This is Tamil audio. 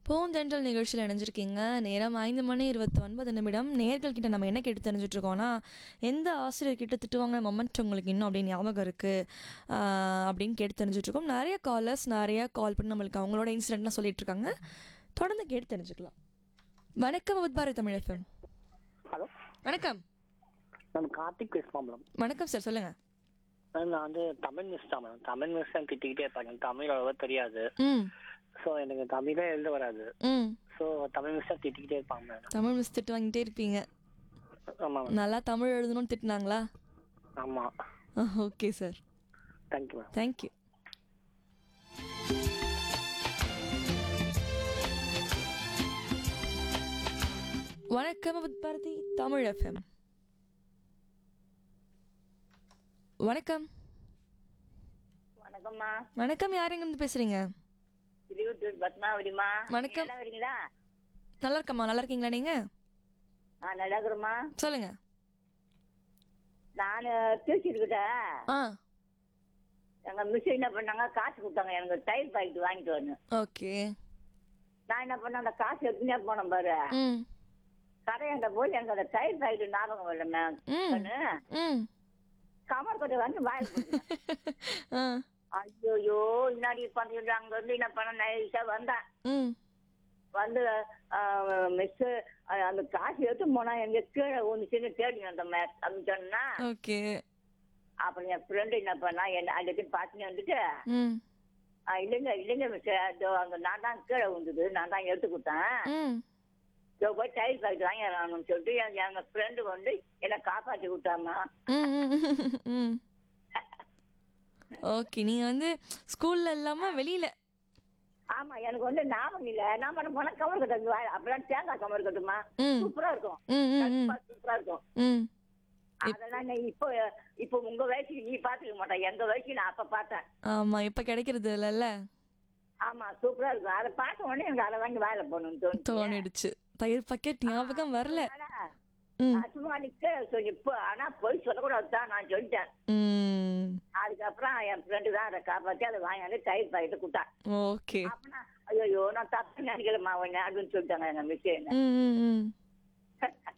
பூந்தென்றல் நிகழ்ச்சியில் இணைஞ்சிருக்கீங்க நேரம் ஐந்து மணி இருபத்தி ஒன்பது நிமிடம் நேர்கள் கிட்ட நம்ம என்ன கேட்டு தெரிஞ்சுட்டு இருக்கோம்னா எந்த ஆசிரியர் கிட்ட திட்டுவாங்க மொமெண்ட் உங்களுக்கு இன்னும் அப்படின்னு ஞாபகம் இருக்கு ஆஹ் அப்படின்னு கேட்டு தெரிஞ்சுட்டு இருக்கோம் நிறைய காலர்ஸ் நிறைய கால் பண்ணி நம்மளுக்கு அவங்களோட இன்சிடென்ட்லாம் சொல்லிட்டு இருக்காங்க தொடர்ந்து கேட்டு தெரிஞ்சுக்கலாம் வணக்கம் உத்பாரி தமிழ் எஃப்எம் ஹலோ வணக்கம் மேம் கார்த்திக் பேசுவோம் மேடம் வணக்கம் சார் சொல்லுங்க மேம் நான் வந்து தமிழ் மிஸ் தான் மேடம் தமிழ் மிஸ் தான் திட்டிக்கிட்டே இருப்பாங்க எனக்கு தமிழ் அவ்வளோவா தெரியாது ம் ஸோ எனக்கு தமிழே எழுத வராது ம் ஸோ தமிழ் மிஸ் தான் திட்டிக்கிட்டே இருப்பாங்க மேடம் தமிழ் மிஸ் திட்டு வாங்கிட்டே இருப்பீங்க ஆமாம் மேம் நல்லா தமிழ் எழுதணும்னு திட்டினாங்களா ஆமாம் okay sir thank you ma'am thank you வணக்கம் அபத் பாரதி தமிழ் எஃப்எம் வணக்கம் வணக்கம்மா வணக்கம் யார் எங்கேருந்து பேசுறீங்க திருவத்தூர் பத்மாவதிமா வணக்கம். நல்லா வரீங்களா நல்லா இருக்கம்மா நல்லா இருக்கீங்களா நீங்க ஆ நல்லா இருக்கிறோம்மா சொல்லுங்க நான் பேசியிருக்கிட்ட ஆ எங்க மிஸ் என்ன பண்ணாங்க காசு கொடுத்தாங்க எனக்கு டைல் பாக்கெட் வாங்கிட்டு வரணும் ஓகே நான் என்ன பண்ணேன் அந்த காசு எடுத்துனே போனேன் பாரு ம் கடையாண்ட போய் எனக்கு அந்த டைல் பாக்கெட் ஞாபகம் வரல மேம் ம் ம் கமர் கொட்டை வந்து வாயில் போட்டேன் ஆ ஐயோ இன்னாடி பண்ணிட்டு அங்க வந்து என்ன பண்ண நைஸா வந்தேன் ம் வந்து மிஸ் அந்த காசு எடுத்து போனா எங்க கீழே ஒன்று சின்ன தேடி வந்த மேம் அப்படின்னு சொன்னா ஓகே அப்புறம் என் ஃப்ரெண்டு என்ன பண்ணா என்ன அன்றைக்கு பார்த்துன்னு வந்துட்டு ம் "ஆ, இல்லைங்க இல்லைங்க மிஸ் அதோ அங்க நான் தான் கீழே விழுந்தது நான் தான் எடுத்து கொடுத்தேன் ம் இதோ போய் டைல் பாக்கெட் வாங்கி வரணும்னு சொல்லிட்டு எங்க எங்க ஃப்ரெண்டு வந்து என்னை காப்பாற்றி விட்டாமா ம், ம், ம். ஓகே நீங்க வந்து ஸ்கூல்ல இல்லாம வெளியில ஆமா எனக்கு வந்து ஞாபகம் இல்ல நான் பண்ண போனா கமர் கட்டு அப்பெல்லாம் தேங்காய் கமர் கட்டுமா ம். சூப்பரா இருக்கும் ம், ம், ம். சூப்பரா இருக்கும் ம் அதெல்லாம் நான் இப்போ இப்போ உங்க வயசுக்கு நீ பாத்துக்க மாட்டேன் எங்க வயசுக்கு நான் அப்ப பார்த்தேன் ஆமா இப்ப கிடைக்கிறது இல்லைல்ல ஆமா சூப்பரா இருக்கும் அதை பார்த்த உடனே எனக்கு அதை வாங்கி வேலை போகணும்னு தோணுச்சு தோணிடுச்சு தயிர் பாக்கெட் ஞாபகம் வரல ஆனா, ம் நான் சும்மா நிக்க சொல்லி இப்போ ஆனா போய் சொல்லக்கூடாது தான் நான் சொல்லிட்டேன் ம் அதுக்கப்புறம் என் ஃப்ரெண்டு தான் அதை காப்பாத்தி அதை வாங்கி தயிர் பாக்கெட்டு கொடுத்தான் ஓகே அப்படின்னா ஐயோ நான் தப்பு நினைக்கிறேம்மா அவன் அப்படின்னு சொல்லிட்டாங்க எங்க மிஸ் என்ன ம் ம் ம்